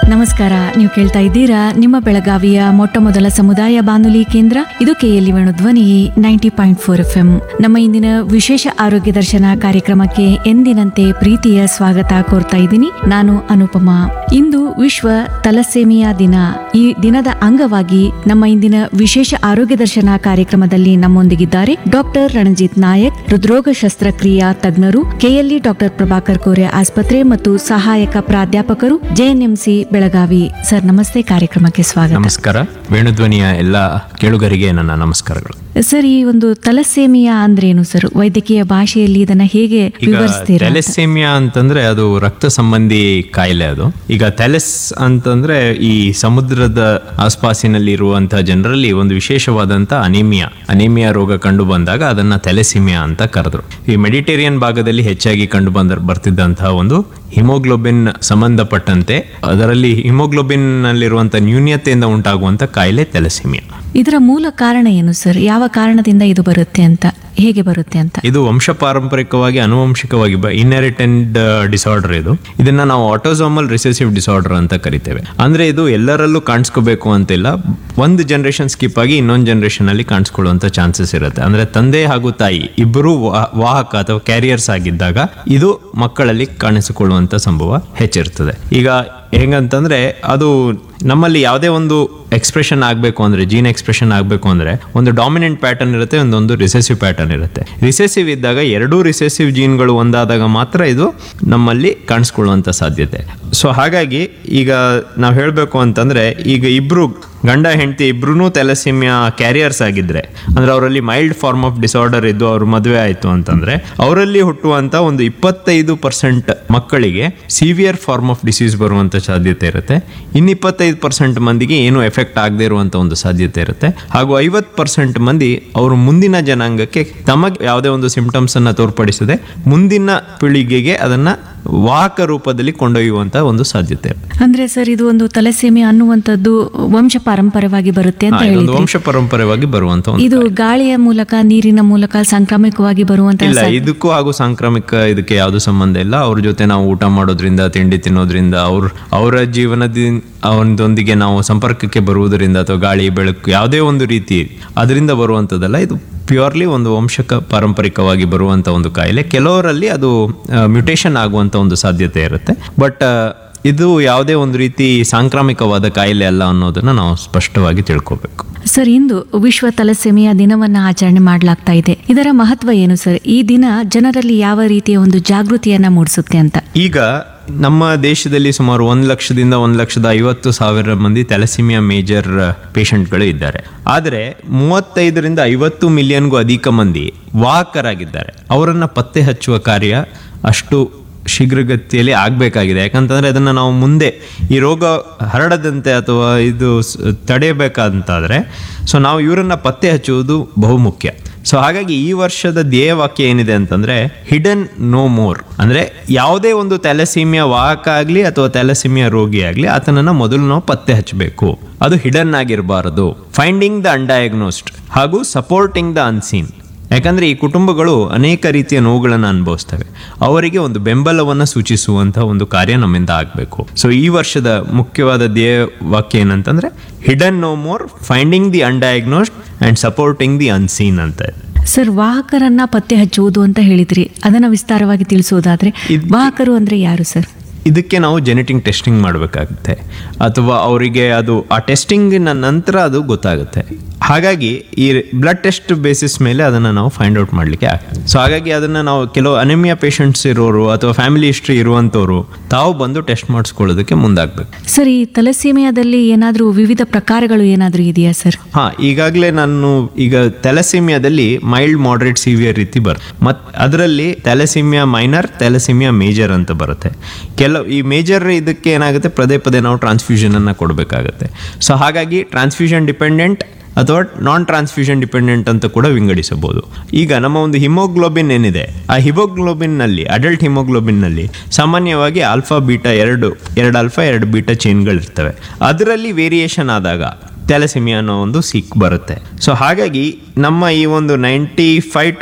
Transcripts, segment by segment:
ನಮಸ್ಕಾರ ನೀವು ಕೇಳ್ತಾ ಇದ್ದೀರಾ ನಿಮ್ಮ ಬೆಳಗಾವಿಯ ಮೊಟ್ಟ ಮೊದಲ ಸಮುದಾಯ ಬಾನುಲಿ ಕೇಂದ್ರ ಇದು KLE Venu Dhwani ninety point four F M ನಮ್ಮ ಇಂದಿನ ವಿಶೇಷ ಆರೋಗ್ಯ ದರ್ಶನ ಕಾರ್ಯಕ್ರಮಕ್ಕೆ ಎಂದಿನಂತೆ ಪ್ರೀತಿಯ ಸ್ವಾಗತ ಕೋರ್ತಾ ಇದ್ದೀನಿ ನಾನು ಅನುಪಮ ಇಂದು ವಿಶ್ವ ತಲಸೇಮಿಯಾ ದಿನ ಈ ದಿನದ ಅಂಗವಾಗಿ ನಮ್ಮ ಇಂದಿನ ವಿಶೇಷ ಆರೋಗ್ಯ ದರ್ಶನ ಕಾರ್ಯಕ್ರಮದಲ್ಲಿ ನಮ್ಮೊಂದಿಗಿದ್ದಾರೆ ಡಾಕ್ಟರ್ ರಣಜಿತ್ ನಾಯಕ್ ಹೃದ್ರೋಗ ಶಸ್ತ್ರಕ್ರಿಯಾ ತಜ್ಞರು ಕೆಎಲ್ಇ ಡಾಕ್ಟರ್ ಪ್ರಭಾಕರ್ ಕೋರೆ ಆಸ್ಪತ್ರೆ ಮತ್ತು ಸಹಾಯಕ ಪ್ರಾಧ್ಯಾಪಕರು ಜೆಎನ್ಎಂಸಿ ಬೆಳಗಾವಿ ಸರ್ ನಮಸ್ತೆ ಕಾರ್ಯಕ್ರಮಕ್ಕೆ ಸ್ವಾಗತ ನಮಸ್ಕಾರ ವೇಣುಧ್ವನಿಯ ಎಲ್ಲ ಕೇಳುಗರಿಗೆ ನನ್ನ ನಮಸ್ಕಾರಗಳು ಸರ್ ಈ ಒಂದು ತಲಸೇಮಿಯಾ ಅಂದ್ರೇನು ಸರ್ ವೈದ್ಯಕೀಯ ಭಾಷೆಯಲ್ಲಿ ಇದನ್ನ ಹೇಗೆ ಈಗ ವಿವರಿಸ್ತೀರಾ ಅಂತ? ಥೆಲೆಸೇಮಿಯಾ ಅಂತಂದ್ರೆ ಅದು ರಕ್ತ ಸಂಬಂಧಿ ಕಾಯಿಲೆ ಅದು ಈಗ ಥೆಲೆಸ್ ಅಂತಂದ್ರೆ ಈ ಸಮುದ್ರದ ಆಸ್ಪಾಸಿನಲ್ಲಿ ಇರುವಂತಹ ಜನರಲ್ಲಿ ಒಂದು ವಿಶೇಷವಾದಂತ ಅನಿಮಿಯಾ ಅನಿಮಿಯಾ ರೋಗ ಕಂಡು ಬಂದಾಗ ಅದನ್ನ ಥೆಲೆಸಿಮಿಯಾ ಅಂತ ಕರೆದ್ರು ಈ ಮೆಡಿಟೇರಿಯನ್ ಭಾಗದಲ್ಲಿ ಹೆಚ್ಚಾಗಿ ಕಂಡು ಬಂದ ಬರ್ತಿದ್ದಂತಹ ಒಂದು ಹಿಮೋಗ್ಲೋಬಿನ್ ಸಂಬಂಧಪಟ್ಟಂತೆ ಅದರಲ್ಲಿ ಹಿಮೋಗ್ಲೋಬಿನ್ ನಲ್ಲಿರುವಂತಹ ನ್ಯೂನ್ಯತೆಯಿಂದ ಉಂಟಾಗುವಂತ ಕಾಯಿಲೆ ಥೆಲೆಸಿಮಿಯಾ ಇದರ ಮೂಲ ಕಾರಣ ಏನು ಸರ್ ಯಾವ ಕಾರಣದಿಂದ ಇದು ಬರುತ್ತೆ ಅಂತ ಹೇಗೆ ಬರುತ್ತೆ ಅಂತ ಇದು ವಂಶ ಪಾರಂಪರಿಕವಾಗಿ ಅನುವಂಶಿಕವಾಗಿ ಇನ್ಹೆರಿಟೆಂಟ್ ಡಿಸಾರ್ಡರ್ ಇದು ಇದನ್ನ ನಾವು ಆಟೋಸೋಮಲ್ ರಿಸೆಸಿವ್ ಡಿಸಾರ್ಡರ್ ಅಂತ ಕರಿತೇವೆ ಅಂದ್ರೆ ಇದು ಎಲ್ಲರಲ್ಲೂ ಕಾಣಿಸ್ಕೋಬೇಕು ಅಂತಿಲ್ಲ ಒಂದು ಜನರೇಷನ್ ಸ್ಕಿಪ್ ಆಗಿ ಇನ್ನೊಂದು ಜನರೇಷನ್ ಅಲ್ಲಿ ಕಾಣಿಸ್ಕೊಳ್ಳುವಂತ ಚಾನ್ಸಸ್ ಇರುತ್ತೆ ಅಂದ್ರೆ ತಂದೆ ಹಾಗೂ ತಾಯಿ ಇಬ್ಬರು ವಾಹಕ ಅಥವಾ ಕ್ಯಾರಿಯರ್ಸ್ ಆಗಿದ್ದಾಗ ಇದು ಮಕ್ಕಳಲ್ಲಿ ಕಾಣಿಸಿಕೊಳ್ಳುವಂತ ಸಂಭವ ಹೆಚ್ಚಿರ್ತದೆ ಈಗ ಹೆಂಗಂತಂದ್ರೆ ಅದು ನಮ್ಮಲ್ಲಿ ಯಾವುದೇ ಒಂದು ಎಕ್ಸ್ಪ್ರೆಷನ್ ಆಗಬೇಕು ಅಂದ್ರೆ ಜೀನ್ ಎಕ್ಸ್ಪ್ರೆಷನ್ ಆಗಬೇಕು ಅಂದ್ರೆ ಒಂದು ಡಾಮಿನೆಂಟ್ ಪ್ಯಾಟರ್ನ್ ಇರುತ್ತೆ ಒಂದೊಂದು ರಿಸೆಸಿವ್ ಪ್ಯಾಟರ್ನ್ ಇರುತ್ತೆ ರಿಸೆಸಿವ್ ಇದ್ದಾಗ ಎರಡೂ ರಿಸೆಸಿವ್ ಜೀನ್ಗಳು ಒಂದಾದಾಗ ಮಾತ್ರ ಇದು ನಮ್ಮಲ್ಲಿ ಕಾಣಿಸ್ಕೊಳ್ಳುವಂತ ಸಾಧ್ಯತೆ ಸೊ ಹಾಗಾಗಿ ಈಗ ನಾವು ಹೇಳಬೇಕು ಅಂತಂದ್ರೆ ಈಗ ಇಬ್ರು ಗಂಡ ಹೆಂಡತಿ ಇಬ್ರು ತೆಲಸಿಮಿಯಾ ಕ್ಯಾರಿಯರ್ಸ್ ಆಗಿದ್ರೆ ಅಂದ್ರೆ ಅವರಲ್ಲಿ ಮೈಲ್ಡ್ ಫಾರ್ಮ್ ಆಫ್ ಡಿಸಾರ್ಡರ್ ಇದ್ದು ಅವ್ರ ಮದುವೆ ಆಯ್ತು ಅಂತಂದ್ರೆ ಅವರಲ್ಲಿ ಹುಟ್ಟುವಂತ ಒಂದು ಇಪ್ಪತ್ತೈದು ಪರ್ಸೆಂಟ್ ಮಕ್ಕಳಿಗೆ ಸಿವಿಯರ್ ಫಾರ್ಮ್ ಆಫ್ ಡಿಸೀಸ್ ಬರುವಂತ ಸಾಧ್ಯತೆ ಇರುತ್ತೆ ಇನ್ನು ಇಪ್ಪತ್ತೈದು ಪರ್ಸೆಂಟ್ ಮಂದಿಗೆ ಏನು ಎಫೆಕ್ಟ್ ಆಗದೆ ಇರುವಂತ ಒಂದು ಸಾಧ್ಯತೆ ಇರುತ್ತೆ ಹಾಗೂ ಐವತ್ತು ಪರ್ಸೆಂಟ್ ಮಂದಿ ಅವರು ಮುಂದಿನ ಜನಾಂಗಕ್ಕೆ ತಮಗೆ ಯಾವುದೇ ಒಂದು ಸಿಂಪ್ಟಮ್ಸ್ ಅನ್ನ ತೋರ್ಪಡಿಸದೆ ಮುಂದಿನ ಪೀಳಿಗೆಗೆ ಅದನ್ನ ವಾಹಕ ರೂಪದಲ್ಲಿ ಕೊಂಡೊಯ್ಯುವಂತ ಒಂದು ಸಾಧ್ಯತೆ ಇರುತ್ತೆ ಅಂದ್ರೆ ಸರ್ ಇದು ಒಂದು ತಲಸೇಮಿಯಾ ಅನ್ನುವಂಥದ್ದು ವಂಶ ಪಾರಂಪರ್ಯವಾಗಿ ಬರುತ್ತೆ ಅಂತ ಹಾ, ಇದೊಂದು ಹೇಳಿದ್ರಿ ವಂಶ ಪರಂಪರೆವಾಗಿ ಬರುವಂತ ಒಂದು ಇದು ಗಾಳಿಯ ಮೂಲಕ ನೀರಿನ ಮೂಲಕ ಸಾಂಕ್ರಾಮಿಕವಾಗಿ ಬರುವಂತಹ ಇಲ್ಲ ಇದಕ್ಕೂ ಹಾಗೂ ಸಾಂಕ್ರಾಮಿಕ ಇದಕ್ಕೆ ಯಾವುದು ಸಂಬಂಧ ಇಲ್ಲ ಅವ್ರ ಜೊತೆ ನಾವು ಊಟ ಮಾಡೋದ್ರಿಂದ ತಿಂಡಿ ತಿನ್ನೋದ್ರಿಂದ ಅವ್ರ ಅವರ ಜೀವನದಿಂದ ಅವನದೊಂದಿಗೆ ನಾವು ಸಂಪರ್ಕಕ್ಕೆ ಬರುವುದರಿಂದ ಅಥವಾ ಗಾಳಿ ಬೆಳಕು ಯಾವುದೇ ಒಂದು ರೀತಿ ಅದರಿಂದ ಬರುವಂಥದ್ದಲ್ಲ ಇದು ಪ್ಯೂರ್ಲಿ ಒಂದು ವಂಶಕ ಪಾರಂಪರಿಕವಾಗಿ ಬರುವಂತ ಒಂದು ಕಾಯಿಲೆ ಕೆಲವರಲ್ಲಿ ಅದು ಮ್ಯುಟೇಷನ್ ಆಗುವಂತ ಒಂದು ಸಾಧ್ಯತೆ ಇರುತ್ತೆ ಬಟ್ ಇದು ಯಾವುದೇ ಒಂದು ರೀತಿ ಸಾಂಕ್ರಾಮಿಕವಾದ ಕಾಯಿಲೆ ಅಲ್ಲ ಅನ್ನೋದನ್ನ ನಾವು ಸ್ಪಷ್ಟವಾಗಿ ತಿಳ್ಕೊಬೇಕು ಸರ್ ಇಂದು ವಿಶ್ವ ತಲಸೆಮಿಯಾ ದಿನವನ್ನ ಆಚರಣೆ ಮಾಡಲಾಗ್ತಾ ಇದೆ ಇದರ ಮಹತ್ವ ಏನು ಸರ್ ಈ ದಿನ ಜನರಲ್ಲಿ ಯಾವ ರೀತಿಯ ಒಂದು ಜಾಗೃತಿಯನ್ನ ಮೂಡಿಸುತ್ತೆ ಅಂತ ಈಗ ನಮ್ಮ ದೇಶದಲ್ಲಿ ಸುಮಾರು ಒಂದು ಲಕ್ಷದಿಂದ ಒಂದು ಲಕ್ಷದ ಐವತ್ತು ಸಾವಿರ ಮಂದಿ ಥೆಲಸಿಮಿಯಾ ಮೇಜರ್ ಪೇಷಂಟ್ಗಳು ಇದ್ದಾರೆ ಆದರೆ ಮೂವತ್ತೈದರಿಂದ ಐವತ್ತು ಮಿಲಿಯನ್ಗೂ ಅಧಿಕ ಮಂದಿ ವಾಹಕರಾಗಿದ್ದಾರೆ ಅವರನ್ನು ಪತ್ತೆ ಹಚ್ಚುವ ಕಾರ್ಯ ಅಷ್ಟು ಶೀಘ್ರಗತಿಯಲ್ಲಿ ಆಗಬೇಕಾಗಿದೆ ಯಾಕಂತಂದ್ರೆ ಅದನ್ನು ನಾವು ಮುಂದೆ ಈ ರೋಗ ಹರಡದಂತೆ ಅಥವಾ ಇದು ಸ್- ತಡೆಯಬೇಕಾದಂತಾದರೆ ಸೊ ನಾವು ಇವರನ್ನ ಪತ್ತೆ ಹಚ್ಚುವುದು ಬಹುಮುಖ್ಯ ಸೊ ಹಾಗಾಗಿ ಈ ವರ್ಷದ ಧ್ಯೇಯವಾಕ್ಯ ಏನಿದೆ ಅಂತಂದ್ರೆ ಹಿಡನ್ ನೋ ಮೋರ್ ಅಂದ್ರೆ ಯಾವುದೇ ಒಂದು ಥ್ಯಾಲಸೀಮಿಯಾ ವಾಹಕ ಆಗಲಿ ಅಥವಾ ಥ್ಯಾಲಸೀಮಿಯಾ ರೋಗಿ ಆಗಲಿ ಆತನನ್ನ ಮೊದಲು ನಾವು ಪತ್ತೆ ಹಚ್ಚಬೇಕು ಅದು ಹಿಡನ್ ಆಗಿರಬಾರದು ಫೈಂಡಿಂಗ್ ದ ಅನ್ಡಯಾಗ್ನೋಸ್ಡ್ ಹಾಗೂ ಸಪೋರ್ಟಿಂಗ್ ದ ಅನ್ಸೀನ್ ಯಾಕಂದ್ರೆ ಈ ಕುಟುಂಬಗಳು ಅನೇಕ ರೀತಿಯ ನೋವುಗಳನ್ನು ಅನುಭವಿಸ್ತವೆ ಅವರಿಗೆ ಒಂದು ಬೆಂಬಲವನ್ನು ಸೂಚಿಸುವಂತಹ ಒಂದು ಕಾರ್ಯ ನಮ್ಮಿಂದ ಆಗಬೇಕು ಸೊ ಈ ವರ್ಷದ ಮುಖ್ಯವಾದ ಧ್ಯೇಯ ವಾಕ್ಯ ಏನಂತಂದ್ರೆ hidden no more finding the undiagnosed and supporting the unseen ಅಂತ ಇದೆ. ಸರ್ ವಾಹಕರನ್ನ ಪತ್ತೆ ಹಚ್ಚುವುದು ಅಂತ ಹೇಳಿದ್ರಿ ಅದನ್ನ ವಿಸ್ತಾರವಾಗಿ ತಿಳಿಸೋದಾದ್ರೆ ವಾಹಕರು ಅಂದ್ರೆ ಯಾರು ಸರ್ ಇದಕ್ಕೆ ನಾವು ಜೆನೆಟಿಕ್ ಟೆಸ್ಟಿಂಗ್ ಮಾಡಬೇಕಾಗುತ್ತೆ ಅಥವಾ ಅವರಿಗೆ ಅದು ಆ ಟೆಸ್ಟಿಂಗಿನ ನಂತರ ಅದು ಗೊತ್ತಾಗುತ್ತೆ ಹಾಗಾಗಿ ಈ ಬ್ಲಡ್ ಟೆಸ್ಟ್ ಬೇಸಿಸ್ ಮೇಲೆ ಅದನ್ನು ನಾವು ಫೈಂಡ್ ಔಟ್ ಮಾಡಲಿಕ್ಕೆ ಆಗ್ತದೆ ಸೊ ಹಾಗಾಗಿ ಅದನ್ನು ನಾವು ಕೆಲವು ಅನೆಮಿಯಾ ಪೇಷಂಟ್ಸ್ ಇರೋರು ಅಥವಾ ಫ್ಯಾಮಿಲಿ ಹಿಸ್ಟ್ರಿ ಇರುವಂಥವ್ರು ತಾವು ಬಂದು ಟೆಸ್ಟ್ ಮಾಡಿಸ್ಕೊಳ್ಳೋದಕ್ಕೆ ಮುಂದಾಗಬೇಕು ಸರ್ ಈ ತಲಸೀಮಿಯಾದಲ್ಲಿ ಏನಾದ್ರೂ ವಿವಿಧ ಪ್ರಕಾರಗಳು ಏನಾದ್ರೂ ಇದೆಯಾ ಸರ್ ಹಾ ಈಗಾಗಲೇ ನಾನು ಈಗ ಥೆಲಸಿಮಿಯಾದಲ್ಲಿ ಮೈಲ್ಡ್ ಮಾಡ್ರೇಟ್ ಸಿವಿಯರ್ ರೀತಿ ಬರುತ್ತೆ ಮತ್ ಅದರಲ್ಲಿ ಥೆಲಸಿಮಿಯಾ ಮೈನರ್ ಥೆಲಸಿಮಿಯಾ ಮೇಜರ್ ಅಂತ ಬರುತ್ತೆ ಕೆಲವು ಈ ಮೇಜರ್ ಇದಕ್ಕೆ ಏನಾಗುತ್ತೆ ಪದೇ ಪದೇ ನಾವು ಟ್ರಾನ್ಸ್ಫ್ಯೂಷನ್ ಅನ್ನ ಕೊಡಬೇಕಾಗತ್ತೆ ಸೊ ಹಾಗಾಗಿ ಟ್ರಾನ್ಸ್ಫ್ಯೂಷನ್ ಡಿಪೆಂಡೆಂಟ್ ಅಥವಾ ನಾನ್ ಟ್ರಾನ್ಸ್ಫ್ಯೂಷನ್ ಡಿಪೆಂಡೆಂಟ್ ಅಂತ ಕೂಡ ವಿಂಗಡಿಸಬಹುದು ಈಗ ನಮ್ಮ ಒಂದು ಹಿಮೋಗ್ಲೋಬಿನ್ ಏನಿದೆ ಆ ಹಿಮೋಗ್ಲೋಬಿನ್ನಲ್ಲಿ ಅಡಲ್ಟ್ ಹಿಮೋಗ್ಲೋಬಿನ್ನಲ್ಲಿ ಸಾಮಾನ್ಯವಾಗಿ ಆಲ್ಫಾ ಬೀಟಾ ಎರಡು ಎರಡು ಆಲ್ಫಾ ಎರಡು ಬೀಟಾ ಚೈನ್ಗಳಿರ್ತವೆ ಅದರಲ್ಲಿ ವೇರಿಯೇಷನ್ ಆದಾಗ ಥ್ಯಾಲಸಿಮಿಯಾ ಅನ್ನೋ ಒಂದು ಸಿಕ್ ಬರುತ್ತೆ ಸೊ ಹಾಗಾಗಿ ನಮ್ಮ ಈ ಒಂದು ನೈಂಟಿ ಫೈವ್ ಟು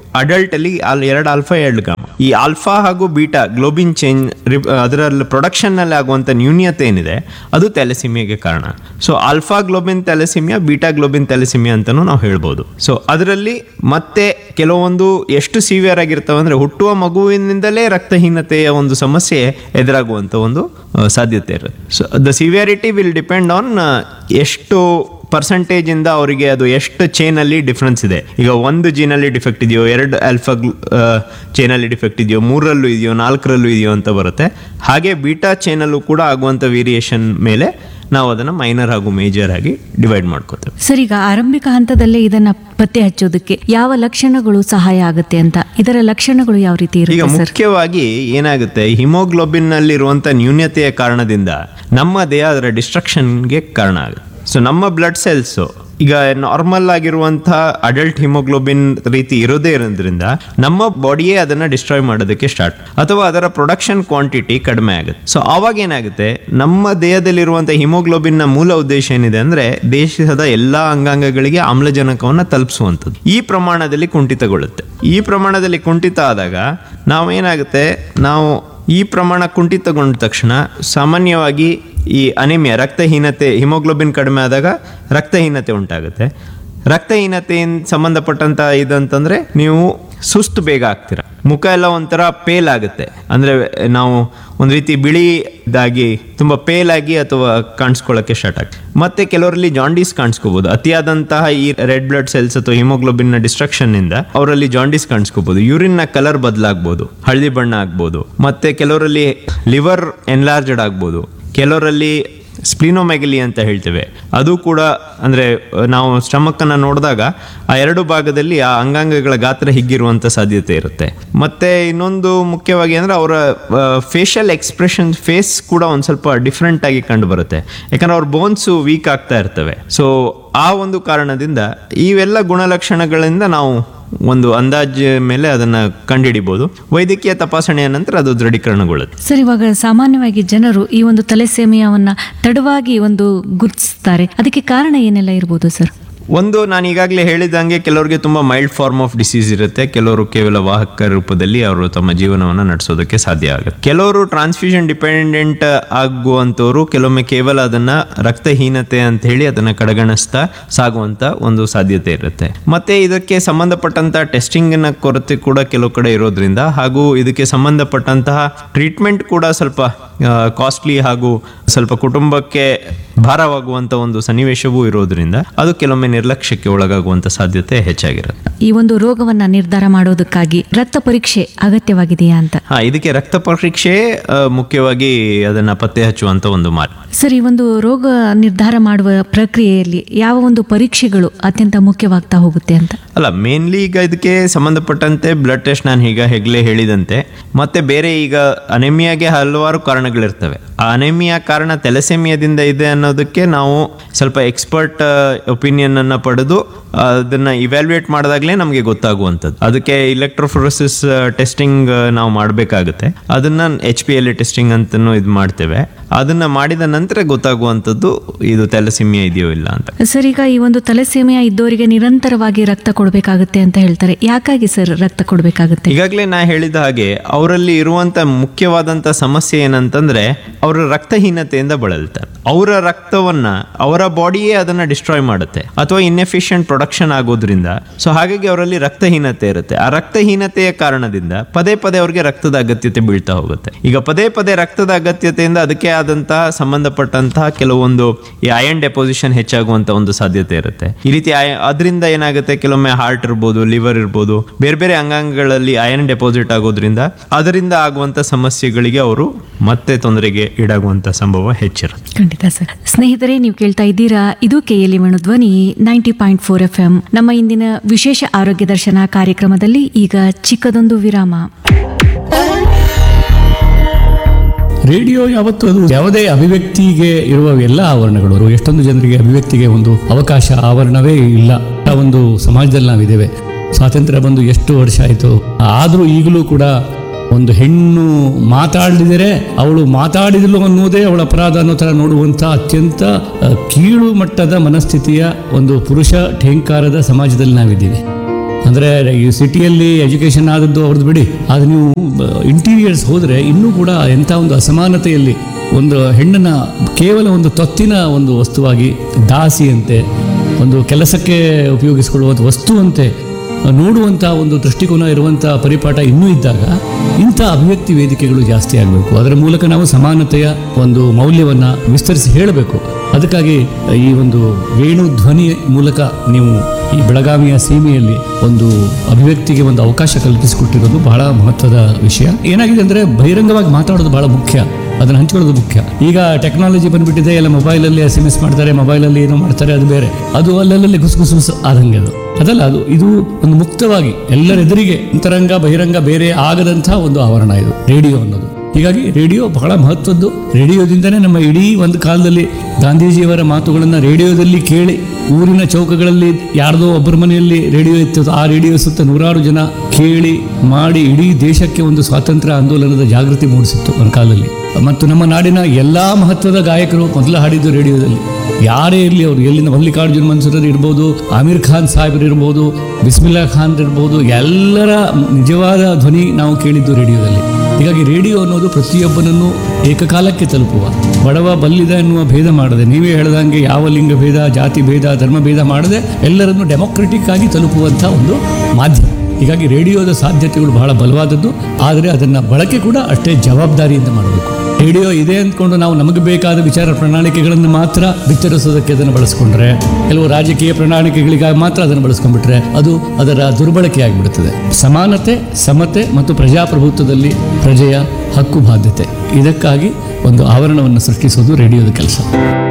ಅಡಲ್ಟ್ ಅಲ್ಲಿ ಅಲ್ಲಿ ಎರಡು ಆಲ್ಫಾ ಎರಡು ಗಾಮ ಈ ಆಲ್ಫಾ ಹಾಗೂ ಬೀಟಾ ಗ್ಲೋಬಿನ್ ಚೇಂಜ್ ಅದರಲ್ಲಿ ಪ್ರೊಡಕ್ಷನ್ ನಲ್ಲಿ ಆಗುವಂತ ನ್ಯೂನ್ಯತೆ ಏನಿದೆ ಅದು ಥ್ಯಾಲಸಿಮಿಯಾಗೆ ಕಾರಣ so alpha globin thalassemia beta globin thalassemia ಅಂತಾನೂ ನಾವು ಹೇಳ್ಬೋದು ಸೊ ಅದರಲ್ಲಿ ಮತ್ತೆ ಕೆಲವೊಂದು ಎಷ್ಟು ಸಿವಿಯರ್ ಆಗಿರ್ತವೆ ಅಂದ್ರೆ ಹುಟ್ಟುವ ಮಗುವಿನಿಂದಲೇ ರಕ್ತಹೀನತೆಯ ಒಂದು ಸಮಸ್ಯೆ ಎದುರಾಗುವಂತ ಒಂದು ಆ, ಸಾಧ್ಯತೆ ಇರುತ್ತೆ so the severity will depend on ಎಷ್ಟು ಪರ್ಸೆಂಟೇಜ್ ಇಂದ ಅವರಿಗೆ ಅದು ಎಷ್ಟು ಚೈನ್ ಅಲ್ಲಿ ಡಿಫ್ರೆನ್ಸ್ ಇದೆ ಈಗ ಒಂದು ಜೀನ್ ಅಲ್ಲಿ ಡಿಫೆಕ್ಟ್ ಇದೆಯೋ ಎರಡು ಆಲ್ಫಾ ಚೈನ್ ಅಲ್ಲಿ ಡಿಫೆಕ್ಟ್ ಇದೆಯೋ ಮೂರರಲ್ಲೂ ಇದೆಯೋ ನಾಲ್ಕರಲ್ಲೂ ಇದೆಯೋ ಅಂತ ಬರುತ್ತೆ ಹಾಗೆ ಬೀಟಾ ಚೈನ್ ಅಲ್ಲೂ ಕೂಡ ಆಗುವಂತ ವೇರಿಯೇಷನ್ ಮೇಲೆ ನಾವು ಅದನ್ನ ಮೈನರ್ ಹಾಗೂ ಮೇಜರ್ ಆಗಿ ಡಿವೈಡ್ ಮಾಡ್ಕೋತೇವೆ ಸರ್ ಈಗ ಆರಂಭಿಕ ಹಂತದಲ್ಲೇ ಇದನ್ನ ಪತ್ತೆ ಹಚ್ಚೋದಕ್ಕೆ ಯಾವ ಲಕ್ಷಣಗಳು ಸಹಾಯ ಆಗುತ್ತೆ ಅಂತ ಇದರ ಲಕ್ಷಣಗಳು ಯಾವ ರೀತಿ ಈಗ ಇರುತ್ತೆ ಸರ್ ಮುಖ್ಯವಾಗಿ ಏನಾಗುತ್ತೆ ಹಿಮೋಗ್ಲೋಬಿನ್ ನಲ್ಲಿರುವಂತ ನ್ಯೂನ್ಯತೆಯ ಕಾರಣದಿಂದ ನಮ್ಮ ದೇಹ ಅದರ ಡಿಸ್ಟ್ರಕ್ಷನ್ಗೆ ಕಾರಣ ಆಗುತ್ತೆ ಸೊ ನಮ್ಮ ಬ್ಲಡ್ ಸೆಲ್ಸ್ ಈಗ ನಾರ್ಮಲ್ ಆಗಿರುವಂತಹ ಅಡಲ್ಟ್ ಹಿಮೋಗ್ಲೋಬಿನ್ ರೀತಿ ಇರೋದೇ ಇರೋದ್ರಿಂದ ನಮ್ಮ ಬಾಡಿಯೇ ಅದನ್ನ ಡಿಸ್ಟ್ರಾಯ್ ಮಾಡೋದಕ್ಕೆ ಸ್ಟಾರ್ಟ್ ಅಥವಾ ಅದರ ಪ್ರೊಡಕ್ಷನ್ ಕ್ವಾಂಟಿಟಿ ಕಡಿಮೆ ಆಗುತ್ತೆ ಸೊ ಆವಾಗ ಏನಾಗುತ್ತೆ ನಮ್ಮ ದೇಹದಲ್ಲಿರುವಂತಹ ಹಿಮೋಗ್ಲೋಬಿನ್ ನ ಮೂಲ ಉದ್ದೇಶ ಏನಿದೆ ಅಂದ್ರೆ ದೇಶದ ಎಲ್ಲಾ ಅಂಗಾಂಗಗಳಿಗೆ ಆಮ್ಲಜನಕವನ್ನ ತಲುಪಿಸುವಂಥದ್ದು ಈ ಪ್ರಮಾಣದಲ್ಲಿ ಕುಂಠಿತಗೊಳ್ಳುತ್ತೆ ಈ ಪ್ರಮಾಣದಲ್ಲಿ ಕುಂಠಿತ ಆದಾಗ ನಾವು ಏನಾಗುತ್ತೆ ನಾವು ಈ ಪ್ರಮಾಣ ಕುಂಠಿತಗೊಂಡ ತಕ್ಷಣ ಸಾಮಾನ್ಯವಾಗಿ ಈ ಅನಿಮಿಯಾ ರಕ್ತಹೀನತೆ ಹಿಮೋಗ್ಲೋಬಿನ್ ಕಡಿಮೆ ಆದಾಗ ರಕ್ತಹೀನತೆ ಉಂಟಾಗುತ್ತೆ ರಕ್ತಹೀನತೆಯಿಂದ ಸಂಬಂಧಪಟ್ಟಂತ ಇದಂತಂದ್ರೆ ನೀವು ಸುಸ್ತು ಬೇಗ ಆಗ್ತೀರ ಮುಖ ಎಲ್ಲ ಒಂಥರ ಪೇಲ್ ಆಗುತ್ತೆ ಅಂದ್ರೆ ನಾವು ಒಂದು ರೀತಿ ಬಿಳಿ ಇದಾಗಿ ತುಂಬಾ ಪೇಲ್ ಆಗಿ ಅಥವಾ ಕಾಣಿಸ್ಕೊಳ್ಳೋಕೆ ಸ್ಟಾರ್ಟ್ ಆಗುತ್ತೆ ಮತ್ತೆ ಕೆಲವರಲ್ಲಿ ಜಾಂಡೀಸ್ ಕಾಣಿಸ್ಕೋಬಹುದು ಅತಿಯಾದಂತಹ ಈ ರೆಡ್ ಬ್ಲಡ್ ಸೆಲ್ಸ್ ಅಥವಾ ಹಿಮೋಗ್ಲೋಬಿನ್ ನ ಡಿಸ್ಟ್ರಕ್ಷನ್ ಇಂದ ಅವರಲ್ಲಿ ಜಾಂಡೀಸ್ ಕಾಣಿಸ್ಕೋಬಹುದು ಯೂರಿನ್ ನ ಕಲರ್ ಬದಲಾಗ್ಬೋದು ಹಳದಿ ಬಣ್ಣ ಆಗ್ಬೋದು ಮತ್ತೆ ಕೆಲವರಲ್ಲಿ ಲಿವರ್ ಎನ್ಲಾರ್ಜಡ್ ಆಗ್ಬೋದು ಕೆಲವರಲ್ಲಿ ಸ್ಪ್ಲಿನೋಮೆಗಲಿ ಅಂತ ಹೇಳ್ತೇವೆ ಅದು ಕೂಡ ಅಂದ್ರೆ ನಾವು ಸ್ಟಮಕ್ ಅನ್ನ ನೋಡಿದಾಗ ಆ ಎರಡು ಭಾಗದಲ್ಲಿ ಆ ಅಂಗಾಂಗಗಳ ಗಾತ್ರ ಹಿಗ್ಗಿರುವಂತ ಸಾಧ್ಯತೆ ಇರುತ್ತೆ ಮತ್ತೆ ಇನ್ನೊಂದು ಮುಖ್ಯವಾಗಿ ಅಂದ್ರೆ ಅವರ ಫೇಶಿಯಲ್ ಎಕ್ಸ್ಪ್ರೆಷನ್ ಫೇಸ್ ಕೂಡ ಒಂದ್ ಸ್ವಲ್ಪ ಡಿಫ್ರೆಂಟ್ ಆಗಿ ಕಂಡು ಬರುತ್ತೆ ಯಾಕಂದ್ರೆ ಅವ್ರ ಬೋನ್ಸ್ ವೀಕ್ ಆಗ್ತಾ ಇರ್ತವೆ ಸೊ ಆ ಒಂದು ಕಾರಣದಿಂದ ಇವೆಲ್ಲ ಗುಣಲಕ್ಷಣಗಳಿಂದ ನಾವು ಒಂದು ಅಂದಾಜು ಮೇಲೆ ಅದನ್ನ ಕಂಡುಹಿಡಿಬಹುದು ವೈದ್ಯಕೀಯ ತಪಾಸಣೆಯ ನಂತರ ಅದು ದೃಢೀಕರಣಗೊಳ್ಳುತ್ತೆ ಸರ್ ಇವಾಗ ಸಾಮಾನ್ಯವಾಗಿ ಜನರು ಈ ಒಂದು ತಲೆಸೇಮಿಯಾವನ್ನ ತಡವಾಗಿ ಒಂದು ಗುರುತಿಸ್ತಾರೆ ಅದಕ್ಕೆ ಕಾರಣ ಏನೆಲ್ಲ ಇರ್ಬೋದು ಸರ್ ಒಂದು ನಾನು ಈಗಾಗಲೇ ಹೇಳಿದಂಗೆ ಕೆಲವರಿಗೆ ತುಂಬ ಮೈಲ್ಡ್ ಫಾರ್ಮ್ ಆಫ್ ಡಿಸೀಸ್ ಇರುತ್ತೆ ಕೆಲವರು ಕೇವಲ ವಾಹಕ ರೂಪದಲ್ಲಿ ಅವರು ತಮ್ಮ ಜೀವನವನ್ನು ನಡೆಸೋದಕ್ಕೆ ಸಾಧ್ಯ ಆಗುತ್ತೆ ಕೆಲವರು ಟ್ರಾನ್ಸ್ಫ್ಯೂಷನ್ ಡಿಪೆಂಡೆಂಟ್ ಆಗುವಂಥವ್ರು ಕೆಲವೊಮ್ಮೆ ಕೇವಲ ಅದನ್ನ ರಕ್ತಹೀನತೆ ಅಂತ ಹೇಳಿ ಅದನ್ನ ಕಡೆಗಣಿಸ್ತಾ ಸಾಗುವಂತ ಒಂದು ಸಾಧ್ಯತೆ ಇರುತ್ತೆ ಮತ್ತೆ ಇದಕ್ಕೆ ಸಂಬಂಧಪಟ್ಟಂತ ಟೆಸ್ಟಿಂಗ್ ನ ಕೊರತೆ ಕೂಡ ಕೆಲವು ಕಡೆ ಇರೋದ್ರಿಂದ ಹಾಗೂ ಇದಕ್ಕೆ ಸಂಬಂಧಪಟ್ಟಂತಹ ಟ್ರೀಟ್ಮೆಂಟ್ ಕೂಡ ಸ್ವಲ್ಪ ಕಾಸ್ಟ್ಲಿ ಹಾಗೂ ಸ್ವಲ್ಪ ಕುಟುಂಬಕ್ಕೆ ಭಾರವಾಗುವಂತ ಒಂದು ಸನ್ನಿವೇಶವೂ ಇರೋದ್ರಿಂದ ಅದು ಕೆಲವೊಮ್ಮೆ ನಿರ್ಲಕ್ಷ್ಯಕ್ಕೆ ಒಳಗಾಗುವಂತ ಸಾಧ್ಯತೆ ಹೆಚ್ಚಾಗಿರುತ್ತೆ ಈ ಒಂದು ರೋಗವನ್ನ ನಿರ್ಧಾರ ಮಾಡೋದಕ್ಕಾಗಿ ರಕ್ತ ಪರೀಕ್ಷೆ ಅಗತ್ಯವಾಗಿದೆಯಾ ಅಂತ ಹಾ ಇದಕ್ಕೆ ರಕ್ತ ಪರೀಕ್ಷೆ ಆ, ಮುಖ್ಯವಾಗಿ ಅದನ್ನ ಪತ್ತೆ ಹಚ್ಚುವಂತ ಒಂದು ಮಾರ್ಗ ಸರ್ ಈ ಒಂದು ರೋಗ ನಿರ್ಧಾರ ಮಾಡುವ ಪ್ರಕ್ರಿಯೆಯಲ್ಲಿ ಯಾವ ಒಂದು ಪರೀಕ್ಷೆಗಳು ಅತ್ಯಂತ ಮುಖ್ಯವಾಗ್ತಾ ಹೋಗುತ್ತೆ ಅಂತ ಅಲ್ಲ ಮೇನ್ಲಿ ಈಗ ಇದಕ್ಕೆ ಸಂಬಂಧಪಟ್ಟಂತೆ ಬ್ಲಡ್ ಟೆಸ್ಟ್ ನಾನು ಈಗ ಹೆಗ್ಲೇ ಹೇಳಿದಂತೆ ಮತ್ತೆ ಬೇರೆ ಈಗ ಅನೆಮಿಯಾಗೆ ಹಲವಾರು ಕಾರಣಗಳಿರ್ತವೆ ಆ ಅನೆಮಿಯಾ ಕಾರಣ ತೆಲಸೆಮಿಯಾದಿಂದ ಇದೆ ಅನ್ನೋದಕ್ಕೆ ನಾವು ಸ್ವಲ್ಪ ಎಕ್ಸ್ಪರ್ಟ್ ಒಪಿನಿಯನ್ ಅನ್ನ ಪಡೆದು ಅದನ್ನ ಇವ್ಯಾಲ್ಯೂಯೇಟ್ ಮಾಡಿದಾಗಲೇ ನಮಗೆ ಗೊತ್ತಾಗುವಂಥದ್ದು ಅದಕ್ಕೆ ಇಲೆಕ್ಟ್ರೋಫೋರಸಿಸ್ ಟೆಸ್ಟಿಂಗ್ ನಾವು ಮಾಡಬೇಕಾಗುತ್ತೆ ಅದನ್ನ ಎಚ್ ಪಿ ಎಲ್ ಟೆಸ್ಟಿಂಗ್ ಅಂತನೂ ಇದು ಮಾಡ್ತೇವೆ ಅದನ್ನ ಮಾಡಿದ ನಂತರ ಗೊತ್ತಾಗುವಂಥದ್ದು ಇದು ತೆಲಸಿಮಿಯಾ ಇದೆಯೋ ಇಲ್ಲ ಅಂತ ಸರ್ ಈಗ ಈ ಒಂದು ತಲೆಸೇಮಿಯಾ ಇದ್ದವರಿಗೆ ನಿರಂತರವಾಗಿ ರಕ್ತ ಕೊಡಬೇಕಾಗುತ್ತೆ ಅಂತ ಹೇಳ್ತಾರೆ ಯಾಕಾಗಿ ಸರ್ ರಕ್ತ ಕೊಡಬೇಕಾಗುತ್ತೆ ಈಗಾಗಲೇ ನಾ ಹೇಳಿದ ಹಾಗೆ ಅವರಲ್ಲಿ ಇರುವಂತ ಮುಖ್ಯವಾದಂತ ಸಮಸ್ಯೆ ಏನಂತಂದ್ರೆ ಅವರ ರಕ್ತಹೀನತೆಯಿಂದ ಬಳಲ್ತಾರೆ ಅವರ ರಕ್ತವನ್ನ ಅವರ ಬಾಡಿಯೇ ಅದನ್ನ ಡಿಸ್ಟ್ರಾಯ್ ಮಾಡುತ್ತೆ ಅಥವಾ ಇನ್ಎಫಿಷಿಯಂಟ್ ಪ್ರೊಡಕ್ಷನ್ ಆಗೋದ್ರಿಂದ ಸೊ ಹಾಗಾಗಿ ಅವರಲ್ಲಿ ರಕ್ತಹೀನತೆ ಇರುತ್ತೆ ಆ ರಕ್ತಹೀನತೆಯ ಕಾರಣದಿಂದ ಪದೇ ಪದೇ ಅವರಿಗೆ ರಕ್ತದ ಅಗತ್ಯತೆ ಬೀಳ್ತಾ ಹೋಗುತ್ತೆ ಈಗ ಪದೇ ಪದೇ ರಕ್ತದ ಅಗತ್ಯತೆಯಿಂದ ಅದಕ್ಕೆ ಆದಂತಹ ಸಂಬಂಧಪಟ್ಟಂತಹ ಕೆಲವೊಂದು ಈ ಅಯನ್ ಡೆಪೋಸಿಷನ್ ಹೆಚ್ಚಾಗುವಂತ ಒಂದು ಸಾಧ್ಯತೆ ಇರುತ್ತೆ ಈ ರೀತಿ ಅಯ- ಅದರಿಂದ ಏನಾಗುತ್ತೆ ಕೆಲವೊಮ್ಮೆ ಹಾರ್ಟ್ ಇರ್ಬೋದು ಲಿವರ್ ಇರ್ಬೋದು ಬೇರೆ ಬೇರೆ ಅಂಗಾಂಗಗಳಲ್ಲಿ ಅಯನ್ ಡೆಪಾಸಿಟ್ ಆಗೋದ್ರಿಂದ ಅದರಿಂದ ಆಗುವಂತ ಸಮಸ್ಯೆಗಳಿಗೆ ಅವರು ಮತ್ತೆ ತೊಂದರೆಗೆ ಈಡಾಗುವಂತ ಸಂಭವ ಹೆಚ್ಚಿರುತ್ತೆ ಖಂಡಿತ ಸರ್ ಸ್ನೇಹಿತರೆ ನೀವು ಕೇಳ್ತಾ ಇದ್ದೀರಾ ಇದು KLE Venu Dhwani ninety point four F M ನಮ್ಮ ಇಂದಿನ ವಿಶೇಷ ಆರೋಗ್ಯ ದರ್ಶನ ಕಾರ್ಯಕ್ರಮದಲ್ಲಿ ಈಗ ಚಿಕ್ಕದೊಂದು ವಿರಾಮ ರೇಡಿಯೋ ಯಾವತ್ತು ಅದು ಯಾವುದೇ ಅಭಿವ್ಯಕ್ತಿಗೆ ಇರುವ ಎಲ್ಲ ಆವರಣಗಳು ಎಷ್ಟೊಂದು ಜನರಿಗೆ ಅಭಿವ್ಯಕ್ತಿಗೆ ಒಂದು ಅವಕಾಶ ಆವರಣವೇ ಇಲ್ಲ ಆ ಒಂದು ಸಮಾಜದಲ್ಲಿ ನಾವಿದ್ದೇವೆ ಸ್ವಾತಂತ್ರ್ಯ ಬಂದು ಎಷ್ಟು ವರ್ಷ ಆಯಿತು ಆದರೂ ಈಗಲೂ ಕೂಡ ಒಂದು ಹೆಣ್ಣು ಮಾತಾಡಿದರೆ ಅವಳು ಮಾತಾಡಿದಳು ಅನ್ನೋದೇ ಅವಳ ಅಪರಾಧ ಅನ್ನೋ ಥರ ನೋಡುವಂಥ ಅತ್ಯಂತ ಅಹ್, ಕೀಳು ಮಟ್ಟದ ಮನಸ್ಥಿತಿಯ ಒಂದು ಪುರುಷ ಠೇಂಕಾರದ ಸಮಾಜದಲ್ಲಿ ನಾವಿದ್ದೀವಿ ಅಂದರೆ ಈ ಸಿಟಿಯಲ್ಲಿ ಎಜುಕೇಷನ್ ಆದದ್ದು ಅವ್ರದ್ದು ಬಿಡಿ ಅದು ನೀವು ಇಂಟೀರಿಯರ್ಸ್ ಹೋದರೆ ಇನ್ನೂ ಕೂಡ ಎಂಥ ಒಂದು ಅಸಮಾನತೆಯಲ್ಲಿ ಒಂದು ಹೆಣ್ಣನ್ನು ಕೇವಲ ಒಂದು ತೊತ್ತಿನ ಒಂದು ವಸ್ತುವಾಗಿ ದಾಸಿಯಂತೆ ಒಂದು ಕೆಲಸಕ್ಕೆ ಉಪಯೋಗಿಸಿಕೊಳ್ಳುವಂಥ ವಸ್ತುವಂತೆ ನೋಡುವಂಥ ಒಂದು ದೃಷ್ಟಿಕೋನ ಇರುವಂಥ ಪರಿಪಾಠ ಇನ್ನೂ ಇದ್ದಾಗ ಇಂಥ ಅಭಿವ್ಯಕ್ತಿ ವೇದಿಕೆಗಳು ಜಾಸ್ತಿ ಆಗಬೇಕು ಅದರ ಮೂಲಕ ನಾವು ಸಮಾನತೆಯ ಒಂದು ಮೌಲ್ಯವನ್ನು ವಿಸ್ತರಿಸಿ ಹೇಳಬೇಕು ಅದಕ್ಕಾಗಿ ಈ ಒಂದು ವೇಣು ಧ್ವನಿ ಮೂಲಕ ನೀವು ಈ ಬೆಳಗಾವಿಯ ಸೀಮೆಯಲ್ಲಿ ಒಂದು ಅಭಿವ್ಯಕ್ತಿಗೆ ಒಂದು ಅವಕಾಶ ಕಲ್ಪಿಸಿಕೊಟ್ಟಿರೋದು ಬಹಳ ಮಹತ್ವದ ವಿಷಯ ಏನಾಗಿದೆ ಅಂದರೆ ಬಹಿರಂಗವಾಗಿ ಮಾತಾಡೋದು ಬಹಳ ಮುಖ್ಯ ಅದನ್ನು ಹಂಚ್ಕೊಳ್ಳೋದು ಮುಖ್ಯ ಈಗ ಟೆಕ್ನಾಲಜಿ ಬಂದ್ಬಿಟ್ಟಿದೆ ಎಲ್ಲ ಮೊಬೈಲಲ್ಲಿ ಎಸ್ ಎಮ್ ಎಸ್ ಮಾಡ್ತಾರೆ ಮೊಬೈಲಲ್ಲಿ ಏನೋ ಮಾಡ್ತಾರೆ ಅದು ಬೇರೆ ಅದು ಅಲ್ಲಲ್ಲಿ ಗುಸು ಗುಸು ಗುಸು ಆದಂಗೆ ಅದು ಅದಲ್ಲ ಅದು ಇದು ಒಂದು ಮುಕ್ತವಾಗಿ ಎಲ್ಲರೆದುರಿಗೆ ಅಂತರಂಗ ಬಹಿರಂಗ ಬೇರೆ ಆಗದಂಥ ಒಂದು ಆವರಣ ಇದು ರೇಡಿಯೋ ಅನ್ನೋದು ಹೀಗಾಗಿ ರೇಡಿಯೋ ಬಹಳ ಮಹತ್ವದ್ದು ರೇಡಿಯೋದಿಂದನೇ ನಮ್ಮ ಇಡೀ ಒಂದು ಕಾಲದಲ್ಲಿ ಗಾಂಧೀಜಿಯವರ ಮಾತುಗಳನ್ನು ರೇಡಿಯೋದಲ್ಲಿ ಕೇಳಿ ಊರಿನ ಚೌಕಗಳಲ್ಲಿ ಯಾರ್ದೋ ಒಬ್ಬರ ಮನೆಯಲ್ಲಿ ರೇಡಿಯೋ ಇತ್ತು ಆ ರೇಡಿಯೋ ಸುತ್ತ ನೂರಾರು ಜನ ಕೇಳಿ ಮಾಡಿ ಇಡೀ ದೇಶಕ್ಕೆ ಒಂದು ಸ್ವಾತಂತ್ರ್ಯ ಆಂದೋಲನದ ಜಾಗೃತಿ ಮೂಡಿಸಿತ್ತು ಒಂದು ಕಾಲದಲ್ಲಿ ಮತ್ತು ನಮ್ಮ ನಾಡಿನ ಎಲ್ಲಾ ಮಹತ್ವದ ಗಾಯಕರು ಮೊದಲು ಹಾಡಿದ್ದು ರೇಡಿಯೋದಲ್ಲಿ ಯಾರೇ ಇರಲಿ ಅವರು ಎಲ್ಲಿಂದ ಮಲ್ಲಿಕಾರ್ಜುನ್ ಮನ್ಸೂರರ್ ಇರ್ಬೋದು ಆಮೀರ್ ಖಾನ್ ಸಾಹೇಬ್ರು ಇರ್ಬೋದು ಬಿಸ್ಮಿಲ್ಲಾ ಖಾನ್ ಇರ್ಬೋದು ಎಲ್ಲರ ನಿಜವಾದ ಧ್ವನಿ ನಾವು ಕೇಳಿದ್ದು ರೇಡಿಯೋದಲ್ಲಿ ಹೀಗಾಗಿ ರೇಡಿಯೋ ಅನ್ನೋದು ಪ್ರತಿಯೊಬ್ಬನನ್ನು ಏಕಕಾಲಕ್ಕೆ ತಲುಪುವ ಬಡವ ಬಲ್ಲಿದ ಎನ್ನುವ ಭೇದ ಮಾಡದೆ ನೀವೇ ಹೇಳ್ದಂಗೆ ಯಾವ ಲಿಂಗ ಭೇದ ಜಾತಿ ಭೇದ ಧರ್ಮ ಭೇದ ಮಾಡದೆ ಎಲ್ಲರನ್ನು ಡೆಮೊಕ್ರೆಟಿಕ್ ಆಗಿ ತಲುಪುವಂಥ ಒಂದು ಮಾಧ್ಯಮ ಹೀಗಾಗಿ ರೇಡಿಯೋದ ಸಾಧ್ಯತೆಗಳು ಬಹಳ ಬಲವಾದದ್ದು ಆದರೆ ಅದನ್ನು ಬಳಕೆ ಕೂಡ ಅಷ್ಟೇ ಜವಾಬ್ದಾರಿಯಿಂದ ಮಾಡಬೇಕು ರೇಡಿಯೋ ಇದೆ ಅಂದ್ಕೊಂಡು ನಾವು ನಮಗೆ ಬೇಕಾದ ವಿಚಾರ ಪ್ರಣಾಳಿಕೆಗಳನ್ನು ಮಾತ್ರ ಬಿತ್ತರಿಸೋದಕ್ಕೆ ಅದನ್ನು ಬಳಸ್ಕೊಂಡ್ರೆ ಕೆಲವು ರಾಜಕೀಯ ಪ್ರಣಾಳಿಕೆಗಳಿಗಾಗಿ ಮಾತ್ರ ಅದನ್ನು ಬಳಸ್ಕೊಂಡ್ಬಿಟ್ರೆ ಅದು ಅದರ ದುರ್ಬಳಕೆ ಆಗಿಬಿಡುತ್ತದೆ ಸಮಾನತೆ ಸಮತೆ ಮತ್ತು ಪ್ರಜಾಪ್ರಭುತ್ವದಲ್ಲಿ ಪ್ರಜೆಯ ಹಕ್ಕು ಬಾಧ್ಯತೆ ಇದಕ್ಕಾಗಿ ಒಂದು ಆವರಣವನ್ನು ಸೃಷ್ಟಿಸೋದು ರೇಡಿಯೋದ ಕೆಲಸ